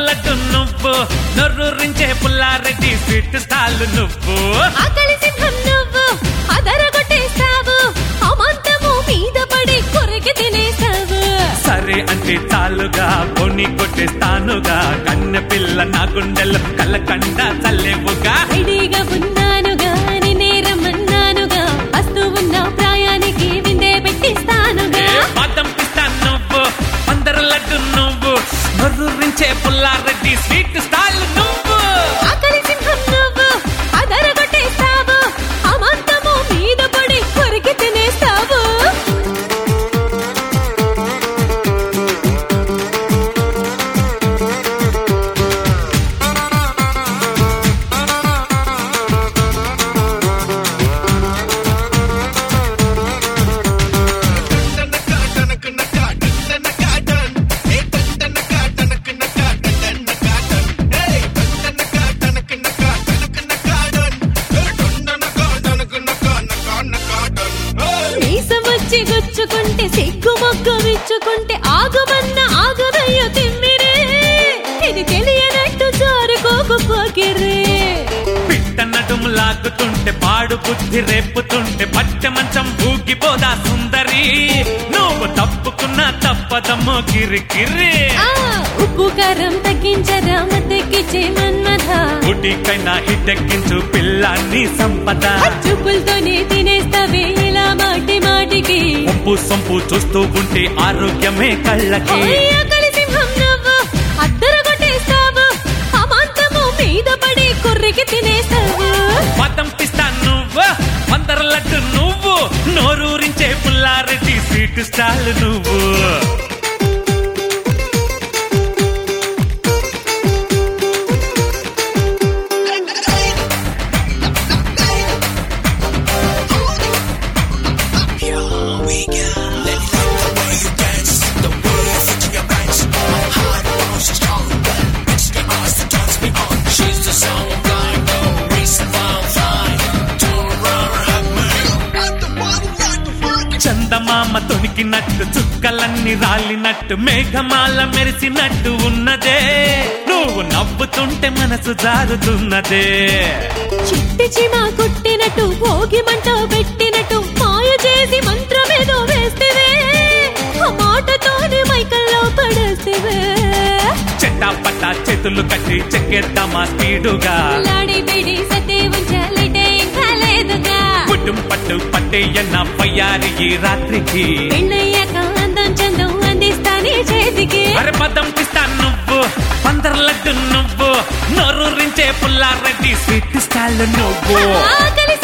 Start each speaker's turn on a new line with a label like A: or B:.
A: లడ్డు నువ్వు నొర్రూరించే Pulla Reddy sweet stall నువ్వు
B: ఆకలి సింహం నువ్వు అదరగొట్టేస్తావు అమాంతము మీద పడి కొరికి తినేస్తావు
A: సరే అంటే చాలుగా కొని కొట్టేస్తానుగా కన్నె పిల్ల నా గుండెల్లో కళ్ళకండ చల్లేవుగా
B: రెడీగా ఉన్నానుగా నిన్నే రమ్మన్నానుగా వస్తూ ఉన్న ప్రాయానికి విందే పెట్టిస్తానుగా
A: పాదం పిస్తాను నువ్వు అందరు లడ్డు నువ్వు నొర్రూరించే పుల్లారెడ్డి స్వీట్ స్టాల్ నువ్వు
B: ఆకలి సింహం నువ్వు అదరగొట్టేస్తావు అమాంతము మీద పడి కొరికి తినేస్తావు మీసం వచ్చి గుచ్చుకుంటే సిగ్గు మొగ్గు విచ్చుకుంటే ఆగుమన్న ఆగదయ్య తిమ్మిరే ఇది తెలియనట్టు జారుకోకు పోకిరే
A: పిట్ట నడుము లాగుతుంటే పాడు బుద్ధి రేపుతుంటే పట్టె మంచం ఊగిపోదా సుందరి నువ్వు తప్పుకున్న తప్పదమ్మో కిరికిరి
B: ఆ ఉప్పు కారం తగ్గించరా మద్దెక్కిచ్చే మన్మథ
A: గుడికైనా హిట్టెక్కించు పిల్లాన్ని సంపద
B: చూపులతోనే తినేస్తావే ఇలా మాటి మాటికి
A: పంపు సొంపు చూస్తూ ఉంటే ఆరోగ్యమే కళ్ళకి
B: ఓయ్ ఆకలి సింహం నువ్వు అద్దరు కొట్టేస్తావు అమాంతము మీద పడి కుర్రికి తినేస్తావు
A: మతం పిస్తా నువ్వు అందరు లడ్డు నువ్వు నోరూరించే పుల్లారెడ్డి స్వీట్ స్టాల్ నువ్వు చందమామ తొణికినట్టు చుక్కలన్నీ రాలినట్టు మేఘమాల మెరిసినట్టు ఉన్నదే నువ్వు నవ్వుతుంటే మనసు జారుతున్నదే
B: చిట్టి చిమా కొట్టినట్టు భోగి మంట పెట్టినట్టు మాయ చేసి మంత్రమేదో వేస్తేవే ఆ మాటతోనే మైకల్లో పడేస్తేవే
A: చెట్టాపట్ట చేతులు కట్టి చెక్కేద్దామా స్పీడుగా
B: లాడి పిడి సతే ఉంచాలంటే ఇంకా లేదుగా
A: పుట్టుం పట్టు పట్టేయన్న పయ్యారి ఈ రాత్రికి
B: పెళ్ళయ్యాక అందం చందం అందిస్తానే చేతికి
A: అరే పదం పిస్తాను నువ్వు పందర లడ్డు నువ్వు నోరూరించే పుల్లారెడ్డి స్వీట్ స్టాల్ నువ్వు
B: ఆకలి